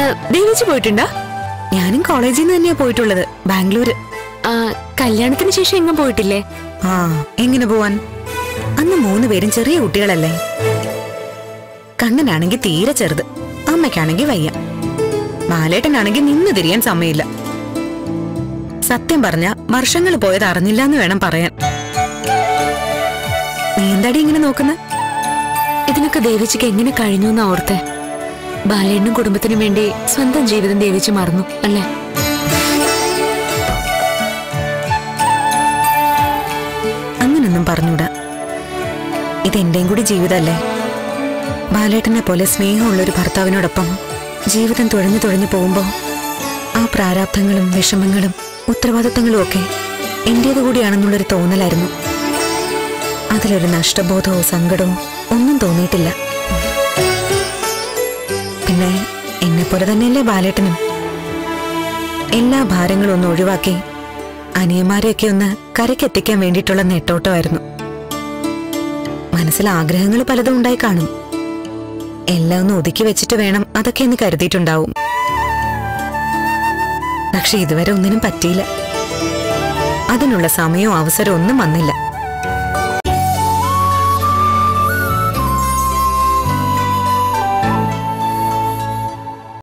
ദേവിച്ച് പോയിട്ടുണ്ടാ ഞാനും കോളേജിൽ നിന്ന് തന്നെയാ പോയിട്ടുള്ളത് ബാംഗ്ലൂര് ആ, കല്യാണത്തിന് ശേഷം എങ്ങും പോയിട്ടില്ലേ ആ എങ്ങനെ പോവാൻ അന്ന് മൂന്ന് പേരും ചെറിയ കുട്ടികളല്ലേ കണ്ണനാണെങ്കിൽ തീരെ ചെറുത് അമ്മയ്ക്കാണെങ്കിൽ വയ്യ ബാലേട്ടനാണെങ്കിൽ നിന്ന് തിരിയാൻ സമയമില്ല സത്യം പറഞ്ഞ വർഷങ്ങൾ പോയത് അറിഞ്ഞില്ല എന്ന് വേണം പറയാൻ നീ എന്താടി ഇങ്ങനെ നോക്കുന്ന ഇതിനൊക്കെ ദേവിച്ചിക്ക് എങ്ങനെ കഴിഞ്ഞു എന്ന് ഓർത്തെ ബാലേണ്ണും കുടുംബത്തിനും വേണ്ടി സ്വന്തം ജീവിതം ദേവിച്ച് മറന്നു അല്ലേ അങ്ങനൊന്നും പറഞ്ഞൂടാ ഇതെന്റെയും കൂടി ജീവിതമല്ലേ ബാലേട്ടനെ പോലെ സ്നേഹമുള്ള ഒരു ഭർത്താവിനോടൊപ്പം ജീവിതം തുഴഞ്ഞു തുഴഞ്ഞു പോകുമ്പോൾ ആ പ്രാരാബ്ധങ്ങളും വിഷമങ്ങളും ഉത്തരവാദിത്തങ്ങളും ഒക്കെ എന്റേത് കൂടിയാണെന്നുള്ളൊരു തോന്നലായിരുന്നു അതിലൊരു നഷ്ടബോധമോ സങ്കടമോ ഒന്നും തോന്നിയിട്ടില്ല പിന്നെ എന്നെപ്പോലെ തന്നെയല്ലേ ബാലേട്ടനും എല്ലാ ഭാരങ്ങളും ഒന്ന് ഒഴിവാക്കി അനിയന്മാരെയൊക്കെ ഒന്ന് കരയ്ക്കെത്തിക്കാൻ വേണ്ടിയിട്ടുള്ള നെട്ടോട്ടമായിരുന്നു മനസ്സിൽ ആഗ്രഹങ്ങൾ പലതും ഉണ്ടായി കാണും എല്ലാം ഒന്ന് ഒതുക്കി വെച്ചിട്ട് വേണം അതൊക്കെ എന്ന് കരുതിയിട്ടുണ്ടാവും പക്ഷെ ഇതുവരെ ഒന്നിനും പറ്റിയില്ല അതിനുള്ള സമയവും അവസരവും ഒന്നും വന്നില്ല